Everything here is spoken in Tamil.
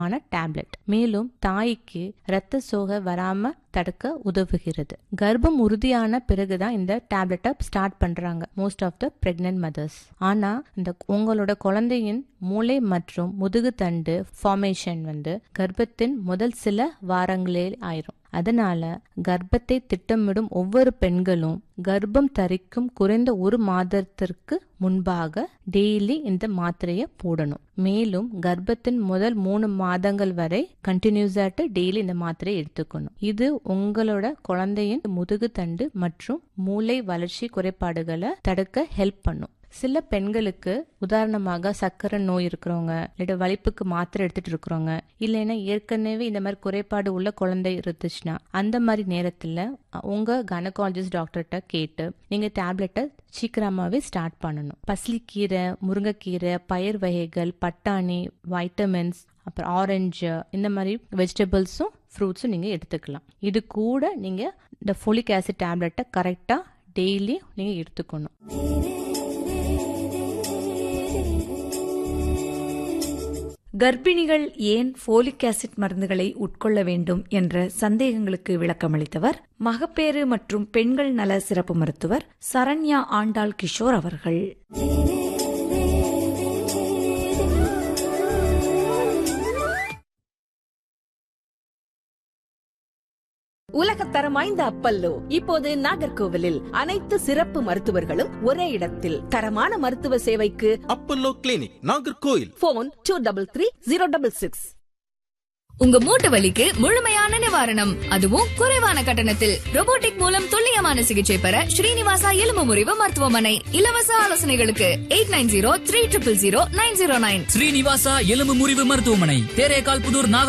ஆன டேப்லெட் மேலும் தாய்க்கு இரத்த சோகை வராம தடுக்க உதவுகிறது கர்ப்பம் உறுதியான பிறகுதான் இந்த டேப்லெட்டை ஸ்டார்ட் பண்றாங்க most of the pregnant mothers ஆனா இந்த உங்களோட குழந்தையின் மூளை மற்றும் முதுகு தண்டு ஃபார்மேஷன் வந்து கர்ப்பத்தின் முதல் சில வாரங்களே ஆயிரும் அதனால கர்ப்பத்தை திட்டமிடும் ஒவ்வொரு பெண்களும் கர்ப்பம் தரிக்கும் குறைந்த ஒரு மாதத்திற்கு முன்பாக டெய்லி இந்த மாத்திரையை போடணும் மேலும் கர்ப்பத்தின் முதல் மூணு மாதங்கள் வரை கண்டினியூஸாட்டு டெய்லி இந்த மாத்திரையை எடுத்துக்கணும் இது உங்களோட குழந்தையின் முதுகு தண்டு மற்றும் மூளை வளர்ச்சி குறைபாடுகளை தடுக்க ஹெல்ப் பண்ணும் சில பெண்களுக்கு உதாரணமாக சர்க்கரை நோய் இருக்கிறவங்க இல்லாட்ட வலிப்புக்கு மாத்திரை எடுத்துட்டு இருக்கிறவங்க இல்லைன்னா ஏற்கனவே இந்த மாதிரி குறைபாடு உள்ள குழந்தை இருந்துச்சுன்னா அந்த மாதிரி நேரத்துல உங்க கனகாலஜிஸ்ட் டாக்டர்கிட்ட கேட்டு நீங்க டேப்லெட்டை சீக்கிரமாவே ஸ்டார்ட் பண்ணணும் பசலிக்கீரை முருங்கைக்கீரை பயிர் வகைகள் பட்டாணி வைட்டமின்ஸ் அப்புறம் ஆரஞ்சு இந்த மாதிரி வெஜிடபிள்ஸும் ஃப்ரூட்ஸும் நீங்கள் எடுத்துக்கலாம் இது கூட நீங்கள் இந்த ஃபோலிக் ஆசிட் டேப்லெட்டை கரெக்டாக டெய்லி நீங்கள் எடுத்துக்கணும் கர்ப்பிணிகள் ஏன் ஃபோலிக் ஆசிட் மருந்துகளை உட்கொள்ள வேண்டும் என்ற சந்தேகங்களுக்கு விளக்கமளித்தவர் மகப்பேறு மற்றும் பெண்கள் நல சிறப்பு மருத்துவர் சரண்யா ஆண்டாள் கிஷோர் அவர்கள் உலகத்தரம் வாய்ந்த அப்பல்லோ இப்போது நாகர்கோவிலில் அனைத்து சிறப்பு மருத்துவர்களும் ஒரே இடத்தில் தரமான மருத்துவ சேவைக்கு Apollo clinic Nagercoil phone two double three zero double six உங்க மூட்டு வலிக்கு முழுமையான நிவாரணம் அதுவும் குறைவான கட்டணத்தில் robotic மூலம் துல்லியமான சிகிச்சை பெற ஸ்ரீனிவாசா எலும்பு முறிவு மருத்துவமனை இலவச ஆலோசனைகளுக்கு eight nine zero three triple zero nine zero nine Srinivasa எலும்பு முறிவு மருத்துவமனை தேரேகால் புதூர் நாகர்